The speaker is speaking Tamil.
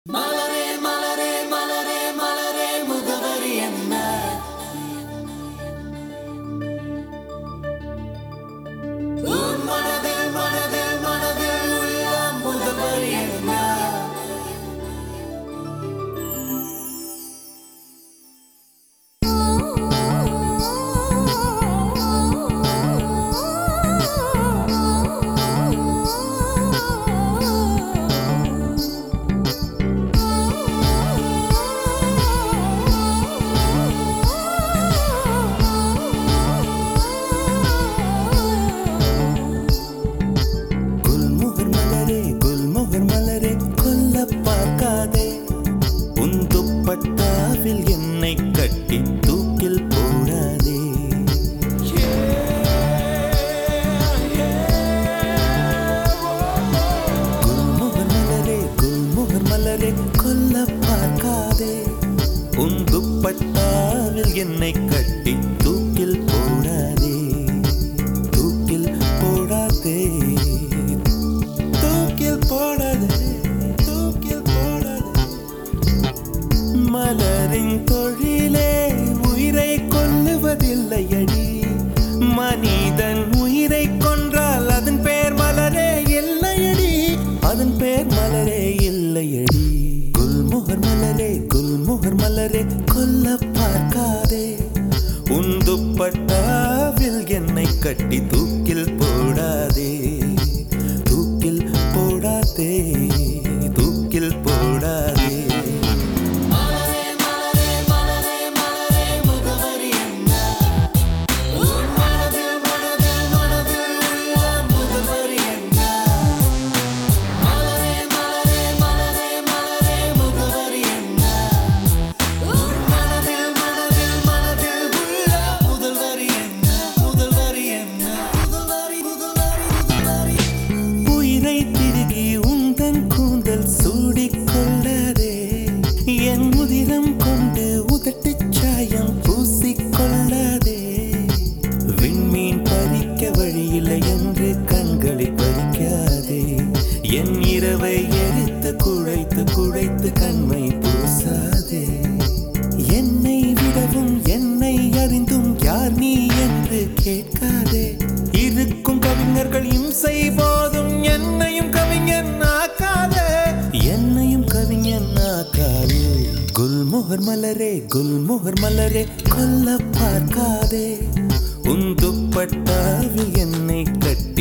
மலரே மலரே மலரே மலரே முகவரி என்ன உன் மனதில் மனதில் மனதில் உள்ள முகவரி என்ன குல்முகர் மலரே குல்முகர் மலரே கொல்ல பார்க்காதே உன் துப்பட்டாவில் என்னை கட்டி தூக்கில் போடாதே குல்முகர் மலரே குல்முகர் மலரே கொல்ல பார்க்காதே உன் துப்பட்டாவில் என்னை கட்டி தூக்கில் போடாதே தூக்கில் போடாதே தூக்கில் போடாதே தூக்கில் போடாதே மலரின் தொழிலே உயிரை கொல்லுவதில்லையடி மனிதன் உயிரை கொன்றால் அதன் பேர் மலரே இல்லையடி அதன் பேர் மலரே இல்லையடி குல்முகர் மலரே குல்முகர் மலரே கொல்ல பார்க்காதே உன் துப்பட்டாவில் என்னை கட்டி தூக்கில் போடாதே தூக்கில் போடாதே தூக்கில் போடாதே மலரே மலரே மலரே மலரே முகவரி என்ன உன் மனதில் மனதில் மனதில் உள்ள முகவரி என்ன மலரே மலரே மலரே மலரே முகவரி என்ன உன் மனதில் மனதில் மனதில் உள்ள முதல்வரி என்ன முதல்வரி என்ன முதல்வரி முதல்வரி முதல்வரி உயிரை திருகி உந்தன் கூந்தல் சூடிக்கொள்ளதே என் உதிரம் கொண்டு உதட்டுச் சாயம் பூசிக்கொள்ளதே விண்மீன் பறிக்க வழியில்லை என்று கண்களை பறிக்காதே என் இரவை எரித்து குழைத்து குழைத்து கண்மை பூசாதே என்னை விடவும் என்னை அறிந்தும் யார் நீ என்று கேட்காதே இருக்கும் கவிஞர்கள் இம்சை போதும் என்னையும் கவிஞன் ஆக்காதே என்னையும் கவிஞன் ஆக்காதே குல்முகர் மலரே குல்முகர் மலரே கொல்ல பார்க்காதே உன் துப்பட்டாவில் என்னை கட்டி